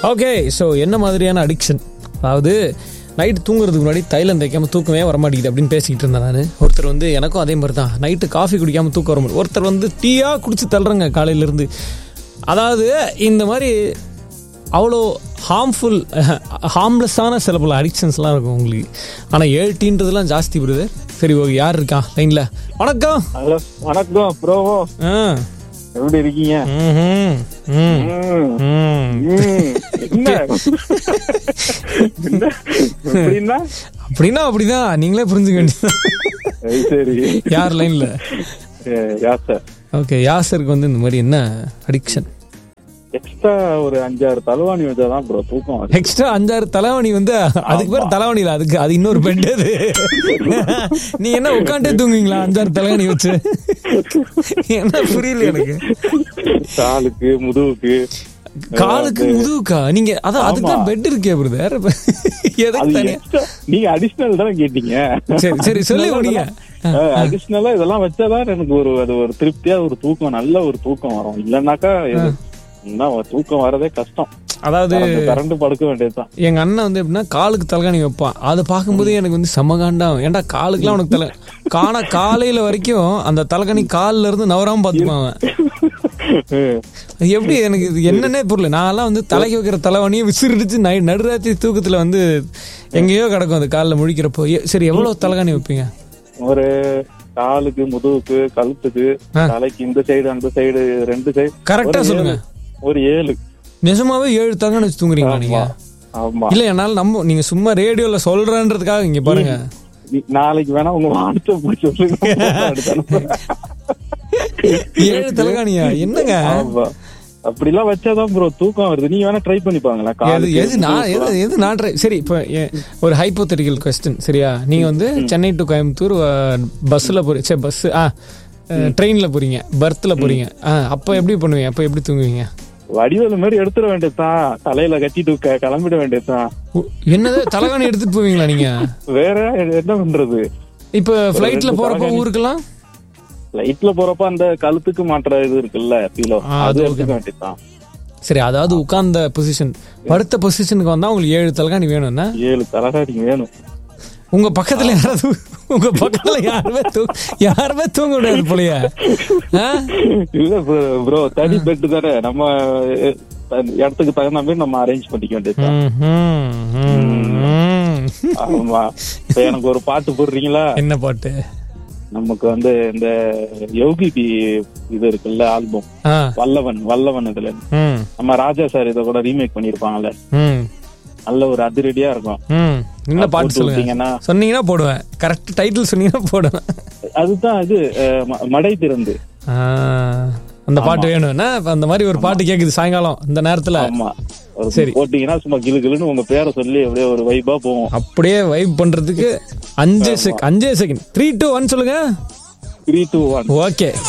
Okay so என்ன மாதிரியான addiction அதாவது நைட்டு தூங்குறதுக்கு முன்னாடி தைலம் தேய்க்காம தூக்கமே வரமாட்டேங்குது அப்படின்னு பேசிக்கிட்டு இருந்தேன் நான் ஒருத்தர் வந்து எனக்கும் அதே மாதிரி தான் நைட்டு காஃபி குடிக்காம தூக்கம் வர முடியும் ஒருத்தர் வந்து டீயா குடிச்சு தள்ளுறங்க காலையிலேருந்து அதாவது இந்த மாதிரி அவ்வளோ ஹார்ம்ஃபுல் ஹார்ம்லெஸ்ஸான சில பல அடிக்ஷன்ஸ்லாம் இருக்கும் உங்களுக்கு ஆனால் ஏழு டீன்றதுலாம் ஜாஸ்தி வருது சரி ஓகே யார் இருக்கா லைனில் வணக்கம் ஹலோ வணக்கம் ப்ரோவோ ஆ எப்படி இருக்கீங்க ம்ஹும். ம் ம், ம் ம். என்ன என்ன? எப்படின்னா அப்படின்னா அப்படிதான் நீங்களே புரிஞ்சுக்க வேண்டியது சரி, சரி யார் லைன்ல ஏ, யா சார் ஓகே யாசருக்கு வந்து இந்த மாதிரி என்ன அடிக்ஷன் எக்ஸ்ட்ரா ஒரு அஞ்சாறு தலவாணி வச்சாதான் ப்ரோ தூக்கம் வருது எக்ஸ்ட்ரா அஞ்சாறு தலைவணி வந்து அதுக்கு பேர் தலைவணி இல்ல அதுக்கு அது இன்னொரு பெட் அது நீ என்ன உட்காண்டே தூங்குவீங்களா அஞ்சாறு தலைவணி வச்சு என்ன புரியல எனக்கு காலுக்கு முதுகுக்கு காலுக்கு முதுகுக்கா நீங்க அதான் அதுக்கு தான் பெட் இருக்கே பிரதர் எதுக்கு அது தனியா extra- நீங்க அடிஷனல் தானே கேட்டீங்க சரி சரி சொல்லி முடிங்க அடிஷனலா இதெல்லாம் வச்சாதான் எனக்கு ஒரு அது ஒரு திருப்தியா ஒரு தூக்கம் நல்ல ஒரு தூக்கம் வரும் இல்லைன்னாக்கா இது என்ன, தூக்கம் வரதே கஷ்டம் அதாவது கரண்ட் படுக்க வேண்டியதுதான் எங்க அண்ணன் வந்து எப்படின்னா காலுக்கு தலைகாணி வைப்பான் அதை பார்க்கும்போது எனக்கு வந்து செம்ம காண்டாகும் ஏன்டா காலுக்குலாம் உனக்கு தலை காண காலையில வரைக்கும் அந்த தலைகாணி கால்ல இருந்து நவராம பார்த்துப்பான் அவன் அது எப்படி எனக்கு இது என்னன்னே புரியல நான்லாம் வந்து தலைக்கு வைக்கிற தலைவணியை விசிறிடிச்சு நை நடுராத்திரி தூக்கத்துல வந்து எங்கேயோ கிடக்கும் அது காலில் முழிக்கிறப்போ எ- சரி எவ்வளவு தலைகாணி வைப்பீங்க ஒரு காலுக்கு முதுகுக்கு கழுத்துக்கு ஆ. தலைக்கு இந்த சைடு அந்த சைடு ரெண்டு சைடு கரெக்டா சொல்லுங்க ஒரு ஏழு நிஜமாவே ஏழு தலைகாணி வச்சு தூங்குறீங்களா நீங்க ஆமா இல்ல என்னால நம்ம நீங்க சும்மா ரேடியோல சொல்றேன்றதுக்காக இங்க பாருங்க நீ- நாளைக்கு வேணா உங்க வாட்ஸ்அப் போய் சொல்லுங்க அடுத்து அனுப்புறேன். ஏழு தலைகாணியா என்னங்க ஆமா அப்படிலாம் வச்சாதான் ப்ரோ தூக்கம் வருது நீங்க வேணா ட்ரை பண்ணி பாங்களேன் எது காலுக்கு, எது நான் எது முதுகுக்கு. எது நான் try- சரி இப்போ எ- ஒரு ஹைப்போதெட்டிக்கல் கொஸ்டின் சரியா நீங்க வந்து சென்னை டு கோயம்புத்தூர் பஸ்ல போறீங்க சரி பஸ் ஆ ட்ரெயின்ல போறீங்க பர்த்ல போறீங்க ஆ அப்ப எப்படி பண்ணுவீங்க அப்ப எப்படி தூங்குவீங்க வடிவேலு மாதிரி எடுத்துட வேண்டியதுதான் தலையில கட்டிட்டு க- கிளம்பிட வேண்டியதுதான் உ- என்னது தலைகாணி எடுத்துட்டு போவீங்களா நீங்க வேற என்ன பண்றது இப்ப ஃபிளைட்ல ரெண்டு போறப்ப தலைகாணி. ஊருக்கெல்லாம் லைட்ல போறப்ப அந்த கழுத்துக்கு மாற்ற இது இருக்குல்ல பீலோ ஆ, அது அது okay. எடுத்துக்க வேண்டியதுதான் சரி அதாவது உட்கார்ந்த பொசிஷன் படுத்த பொசிஷனுக்கு வந்தா உங்களுக்கு ஏழு தலைகாணி வேணும்னா ஏழு தலைகாணி வேணும் உங்க பக்கத்துல யாராவது உங்க பக்கத்துல யாருமே தூ யாருமே தூங்க முடியாது போலயே ஆ? இல்ல ப்ரோ தனி பெட் தானே நம்ம அஹ், இடத்துக்கு தகுந்த மாதிரி நம்ம அரேஞ்ச் பண்ணிக்க வேண்டியது ம்ஹும், ம்ஹும். ஆமா இப்ப எனக்கு ஒரு பாட்டு போடுறீங்களா என்ன பாட்டு நமக்கு வந்து இந்த யோகி பி இது இருக்குல்ல ஆல்பம் ஆ வல்லவன் வல்லவன் இதுல ம் நம்ம ராஜா சார் இத கூட ரீமேக் பண்ணிருப்பாங்கல்ல ம் நல்ல ஒரு அதிரடியா இருக்கும் ம் என்ன பாட்டு போட்டு சொல்லுங்க விட்டீங்கன்னா சொன்னீங்கன்னா போடுவேன் கரெக்ட் டைட்டில் சொன்னீங்கன்னா போடுவேன் அதுதான் இது அஹ், ம- மடை திறந்து ஆ, அந்த பாட்டு வேணும்னா இப்ப அந்த மாதிரி ஒரு பாட்டு கேக்குது சாயங்காலம் இந்த நேரத்துல ஆமா ஒரு சரி. போட்டீங்கன்னா சும்மா கிளு கிளுன்னு உங்க பேரை சொல்லி அப்படியே ஒரு வைபா போவோம் அப்படியே வைப் பண்றதுக்கு அஞ்சு செக் அஞ்சே செகண்ட் த்ரீ டூ ஒன் சொல்லுங்க த்ரீ டூ ஒன் ஓகே